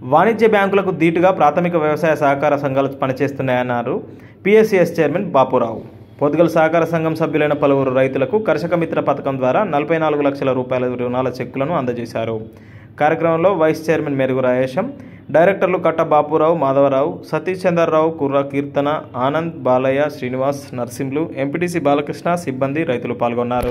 వాణిజ్య బ్యాంకులకు ధీటుగా ప్రాథమిక వ్యవసాయ సహకార సంఘాలు పనిచేస్తున్నాయన్నారు పిఎస్సిఎస్ చైర్మన్ బాపురావు పొద్దుగల సహకార సంఘం సభ్యులైన పలువురు రైతులకు కర్షక మిత్ర పథకం ద్వారా నలభై నాలుగు లక్షల రూపాయల రుణాల చెక్కులను అందజేశారు కార్యక్రమంలో వైస్ చైర్మన్ మెరుగు రాయేశం డైరెక్టర్లు కట్ట బాపురావు మాధవరావు సతీష్ చంద్రరావు కుర్ర కీర్తన ఆనంద్ బాలయ్య శ్రీనివాస్ నర్సింహులు ఎంపీటీసీ బాలకృష్ణ సిబ్బంది రైతులు పాల్గొన్నారు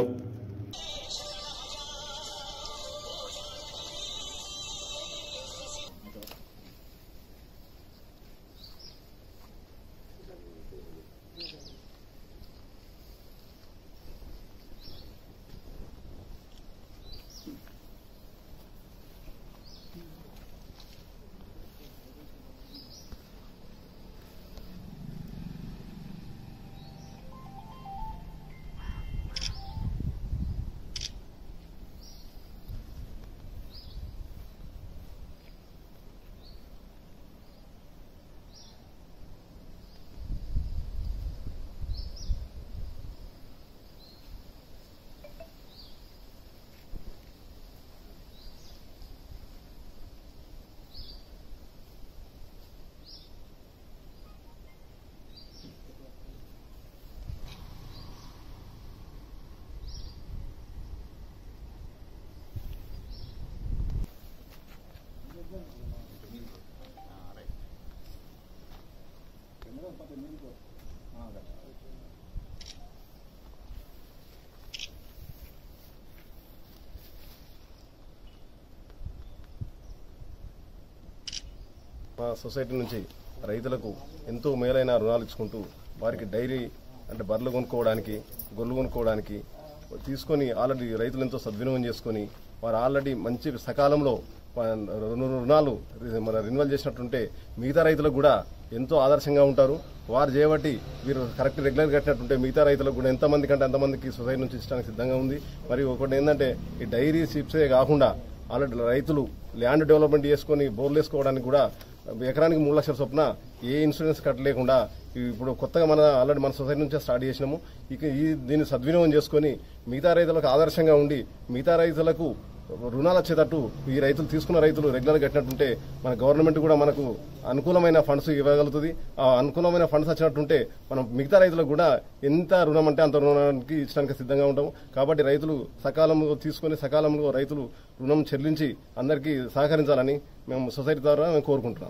మా సొసైటీ నుంచి రైతులకు ఎంతో మేలైన రుణాలు ఇచ్చుకుంటూ వారికి డైరీ అంటే బర్రెలు కొనుక్కోవడానికి గొర్రెలు కొనుక్కోవడానికి తీసుకొని ఆల్రెడీ రైతులు ఎంతో సద్వినియోగం చేసుకొని వారు ఆల్రెడీ మంచి సకాలంలో మన రు- రుణాలు మన రిన్యువల్ చేసినట్టుంటే మిగతా రైతులకు కూడా ఎంతో ఆదర్శంగా ఉంటారు వారు చేయబట్టి వీరు కరెక్ట్ రెగ్యులర్ కట్టినట్టుంటే మిగతా రైతులకు కూడా ఎంతమంది కంటే అంతమందికి సొసైటీ నుంచి ఇచ్చడానికి సిద్ధంగా ఉంది మరి ఒకటి ఏంటంటే ఈ డైరీ సిప్సే కాకుండా ఆల్రెడీ రైతులు ల్యాండ్ డెవలప్మెంట్ చేసుకొని బోర్లు వేసుకోవడానికి కూడా ఎకరానికి మూడు లక్షల చొప్పున ఏ ఇన్సూరెన్స్ కట్టలేకుండా ఇప్పుడు కొత్తగా మన ఆల్రెడీ మన సొసైటీ నుంచే స్టార్ట్ చేసినాము ఇక ఈ దీన్ని సద్వినియోగం చేసుకొని మిగతా రైతులకు ఆదర్శంగా ఉండి మిగతా రైతులకు రుణాలు వచ్చేటట్టు ఈ రైతులు తీసుకున్న రైతులు రెగ్యులర్ కట్టినట్టుంటే మన గవర్నమెంట్ కూడా మనకు అనుకూలమైన ఫండ్స్ ఇవ్వగలుగుతుంది ఆ అనుకూలమైన ఫండ్స్ వచ్చినట్టుంటే మనం మిగతా రైతులకు కూడా ఎంత రుణం అంటే అంత రుణానికి ఇచ్చడానికి సిద్ధంగా ఉంటాము కాబట్టి రైతులు సకాలంలో తీసుకొని సకాలంలో రైతులు రుణం చెల్లించి అందరికీ సహకరించాలని మేము సొసైటీ ద్వారా మేము కోరుకుంటున్నాం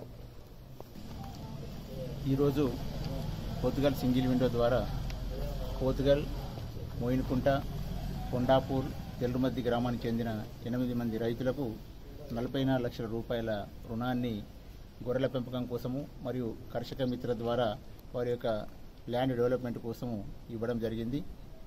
ఈరోజు పోతుగల్ సింగిల్ విండో ద్వారా పోతుగల్ మోయిన్కుంట కొండాపూర్ తెల్లుమద్ది గ్రామానికి చెందిన ఎనిమిది మంది రైతులకు నలభై నాలుగు లక్షల రూపాయల రుణాన్ని గొర్రెల పెంపకం కోసము మరియు కర్షక మిత్ర ద్వారా వారి యొక్క ల్యాండ్ డెవలప్మెంట్ కోసము ఇవ్వడం జరిగింది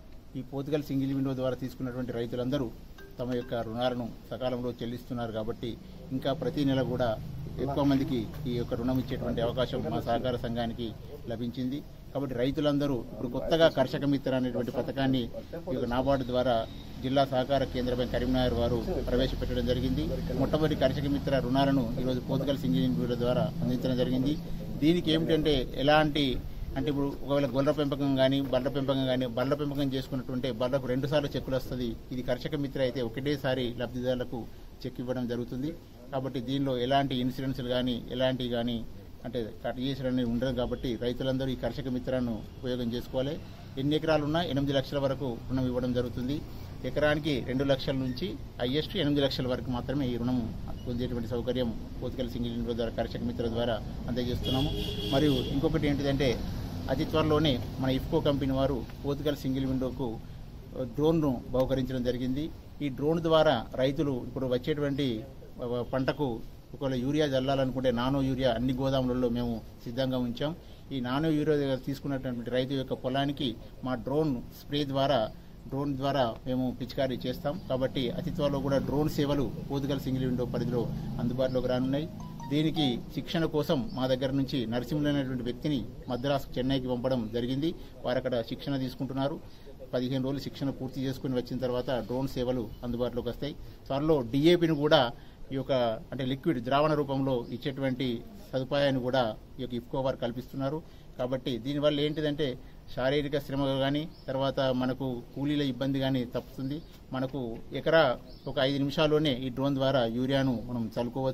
ఈ పోతుగల్ సింగిల్ విండో ద్వారా తీసుకున్నటువంటి రైతులందరూ తమ యొక్క రుణాలను సకాలంలో చెల్లిస్తున్నారు కాబట్టి ఇంకా ప్రతి నెల కూడా ఎక్కువ మందికి ఈ యొక్క రుణం ఇచ్చేటువంటి అవకాశం మా సహకార సంఘానికి లభించింది కాబట్టి రైతులందరూ ఇప్పుడు కొత్తగా కర్షక మిత్ర అనేటువంటి పథకాన్ని ఈ యొక్క నాబార్డు ద్వారా జిల్లా సహకార కేంద్ర బ్యాంక్ కరీంనగర్ వారు ప్రవేశపెట్టడం జరిగింది మొట్టమొదటి కర్షక మిత్ర రుణాలను ఈరోజు పోతుగల్ సింగిల్ విండో ద్వారా అందించడం జరిగింది దీనికి ఏమిటంటే ఎలాంటి అంటే ఇప్పుడు ఒకవేళ గొర్రెల పెంపకం కానీ బర్ల పెంపకం కానీ బర్ల పెంపకం చేసుకున్నట్టుంటే బర్లకు రెండు సార్లు చెక్కులు వస్తుంది ఇది కర్షక మిత్ర అయితే ఒకటేసారి లబ్ధిదారులకు చెక్ ఇవ్వడం జరుగుతుంది కాబట్టి దీనిలో ఎలాంటి ఇన్సూరెన్స్లు కానీ ఎలాంటి కానీ అంటే కట్ చేసిన ఉండదు కాబట్టి రైతులందరూ ఈ కర్షక మిత్రాన్ని ఉపయోగం చేసుకోవాలి ఎన్ని ఎకరాలు ఉన్నా ఎనిమిది లక్షల వరకు రుణం ఇవ్వడం జరుగుతుంది ఎకరానికి రెండు లక్షల నుంచి హైయెస్ట్ ఎనిమిది లక్షల వరకు మాత్రమే ఈ రుణం పొందేటువంటి సౌకర్యం పోతుకల్ సింగిల్ విండో ద్వారా కర్షక మిత్ర ద్వారా అందజేస్తున్నాము మరియు ఇంకొకటి ఏంటిదంటే అతి త్వరలోనే మన ఇఫ్కో కంపెనీ వారు పోతుగల్ సింగిల్ విండోకు డ్రోన్ను బహుకరించడం జరిగింది ఈ డ్రోన్ ద్వారా రైతులు ఇప్పుడు వచ్చేటువంటి ఆ, పంటకు ఒకవేళ యూరియా చల్లాలనుకుంటే నానో యూరియా అన్ని గోదాములలో మేము సిద్ధంగా ఉంచాం ఈ నానో యూరియా తీసుకున్నటువంటి రైతు యొక్క పొలానికి మా డ్రోన్ స్ప్రే ద్వారా డ్రోన్ ద్వారా మేము పిచికారీ చేస్తాం కాబట్టి అతి త్వరలో కూడా డ్రోన్ సేవలు పోతుగల్ సింగిల్ విండో పరిధిలో అందుబాటులోకి రానున్నాయి దీనికి శిక్షణ కోసం మా దగ్గర నుంచి నరసింహులు అనేటువంటి వ్యక్తిని మద్రాసు చెన్నైకి పంపడం జరిగింది వారు అక్కడ శిక్షణ తీసుకుంటున్నారు పదిహేను రోజులు శిక్షణ పూర్తి చేసుకుని వచ్చిన తర్వాత డ్రోన్ సేవలు అందుబాటులోకి వస్తాయి త్వరలో డిఏపిని కూడా ఈ యొక్క అంటే లిక్విడ్ ద్రావణ రూపంలో ఇచ్చేటువంటి సదుపాయాన్ని కూడా ఈ యొక్క ఇఫ్కో వారు కల్పిస్తున్నారు కాబట్టి దీనివల్ల ఏంటిదంటే శారీరక శ్రమ కానీ తర్వాత మనకు కూలీల ఇబ్బంది కానీ తప్పుతుంది మనకు ఎకరా ఒక ఐదు నిమిషాల్లోనే ఈ డ్రోన్ ద్వారా యూరియాను మనం చల్లుకోవచ్చు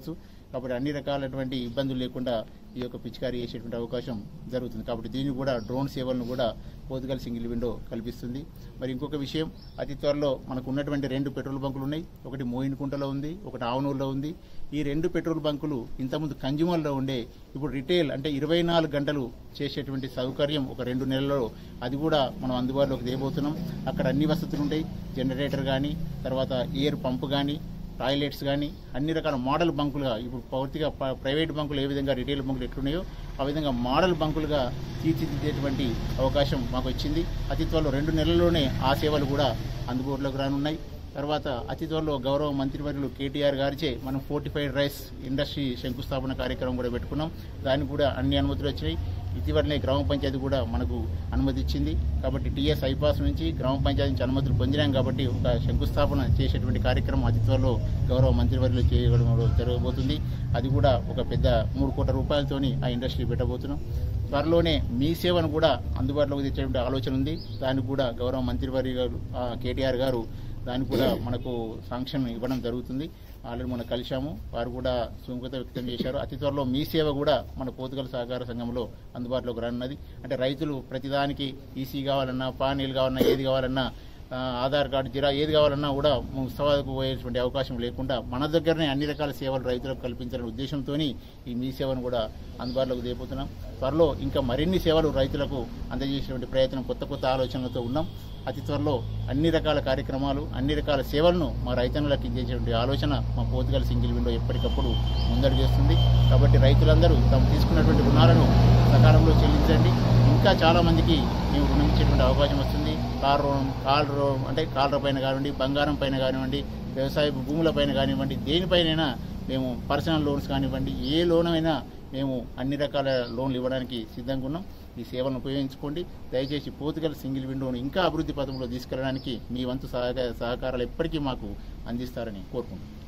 కాబట్టి అన్ని రకాలైనటువంటి ఇబ్బందులు లేకుండా ఈ యొక్క పిచికారీ చేసేటువంటి అవకాశం జరుగుతుంది కాబట్టి దీన్ని కూడా డ్రోన్ సేవలను కూడా పోతుగల్ సింగిల్ విండో కల్పిస్తుంది మరి ఇంకొక విషయం అతి త్వరలో మనకు ఉన్నటువంటి రెండు పెట్రోల్ బంకులు ఉన్నాయి ఒకటి మోయిన్కుంటలో ఉంది ఒకటి ఆవనూరులో ఉంది ఈ రెండు పెట్రోల్ బంకులు ఇంతకుముందు కన్జ్యూమర్లో ఉండే ఇప్పుడు రిటైల్ అంటే ఇరవై నాలుగు గంటలు చేసేటువంటి సౌకర్యం ఒక రెండు నెలల్లో అది కూడా మనం అందుబాటులోకి తేబోతున్నాం అక్కడ అన్ని వసతులు ఉంటాయి జనరేటర్ కానీ తర్వాత ఎయిర్ పంప్ కానీ టాయిలెట్స్ కానీ అన్ని రకాల మోడల్ బంకులుగా ఇప్పుడు పూర్తిగా ప- ప్రైవేట్ బంకులు ఏ విధంగా రిటైల్ బంకులు ఎట్లున్నాయో ఆ విధంగా మోడల్ బంకులుగా తీర్చిదిద్దేటువంటి అవకాశం మాకు వచ్చింది అతి త్వరలో రెండు నెలల్లోనే ఆ సేవలు కూడా అందుబాటులోకి రానున్నాయి తర్వాత అతి త్వరలో గౌరవ మంత్రివర్యులు కేటీఆర్ గారిచే మనం ఫోర్టిఫైడ్ రైస్ ఇండస్ట్రీ శంకుస్థాపన కార్యక్రమం కూడా పెట్టుకున్నాం దానికి కూడా అన్ని అనుమతులు వచ్చినాయి ఇటీవలనే గ్రామ పంచాయతీ కూడా మనకు అనుమతి ఇచ్చింది కాబట్టి టీఎస్ ఐపాస్ నుంచి గ్రామ పంచాయతీ నుంచి అనుమతులు పొందినాం కాబట్టి ఒక శంకుస్థాపన చేసేటువంటి కార్యక్రమం అతి త్వరలో గౌరవ మంత్రివర్యులు చేయడం జరగబోతుంది అది కూడా ఒక పెద్ద మూడు కోట్ల రూపాయలతోని ఆ ఇండస్ట్రీ పెట్టబోతున్నాం త్వరలోనే మీ సేవను కూడా అందుబాటులోకి తెచ్చేటువంటి ఆలోచన ఉంది దానికి కూడా గౌరవ మంత్రివర్య గారు ఆ, కేటీఆర్ గారు దానికి కూడా మనకు శాంక్షన్ ఇవ్వడం జరుగుతుంది ఆల్రెడీ మనం కలిశాము వారు కూడా సుముఖత వ్యక్తం చేశారు అతి త్వరలో మీ సేవ కూడా మన పోతుగల సహకార సంఘంలో అందుబాటులోకి రానున్నది అంటే రైతులు ప్రతిదానికి ఈసీ కావాలన్నా పానీలు కావాలన్నా ఏది కావాలన్నా ఆ, ఆధార్ కార్డు జిరా ఏది కావాలన్నా కూడా ఉత్సవాలకు పోయేటువంటి అవకాశం లేకుండా మన దగ్గరనే అన్ని రకాల సేవలు రైతులకు కల్పించాలనే ఉద్దేశంతో ఈ మీ సేవను కూడా అందుబాటులోకి తేపోతున్నాం త్వరలో ఇంకా మరిన్ని సేవలు రైతులకు అందజేసేటువంటి ప్రయత్నం కొత్త కొత్త ఆలోచనలతో ఉన్నాం అతి త్వరలో అన్ని రకాల కార్యక్రమాలు అన్ని రకాల సేవలను మా రైతన్నులకు ఇచ్చేటువంటి ఆలోచన మా పోతుగల సింగిల్ విండో ఎప్పటికప్పుడు ముందడు చేస్తుంది కాబట్టి రైతులందరూ తాము తీసుకున్నటువంటి రుణాలను సకాలంలో చెల్లించండి ఇంకా చాలా మందికి మేము రుణం ఇచ్చేటువంటి అవకాశం వస్తుంది కార్ రుణం కాల్ రుణం అంటే కాళ్ళ పైన కానివ్వండి బంగారం పైన కానివ్వండి వ్యవసాయ భూముల పైన కానివ్వండి దేనిపైనైనా మేము పర్సనల్ లోన్స్ కానివ్వండి ఏ లోన్ అయినా మేము అన్ని రకాల లోన్లు ఇవ్వడానికి సిద్ధంగా ఉన్నాం ఈ సేవలను ఉపయోగించుకోండి దయచేసి పోతుగల సింగిల్ విండోను ఇంకా అభివృద్ధి పథంలో తీసుకెళ్ళడానికి మీ వంతు సహకార సహకారాలు ఎప్పటికీ మాకు అందిస్తారని కోరుకుంటున్నాం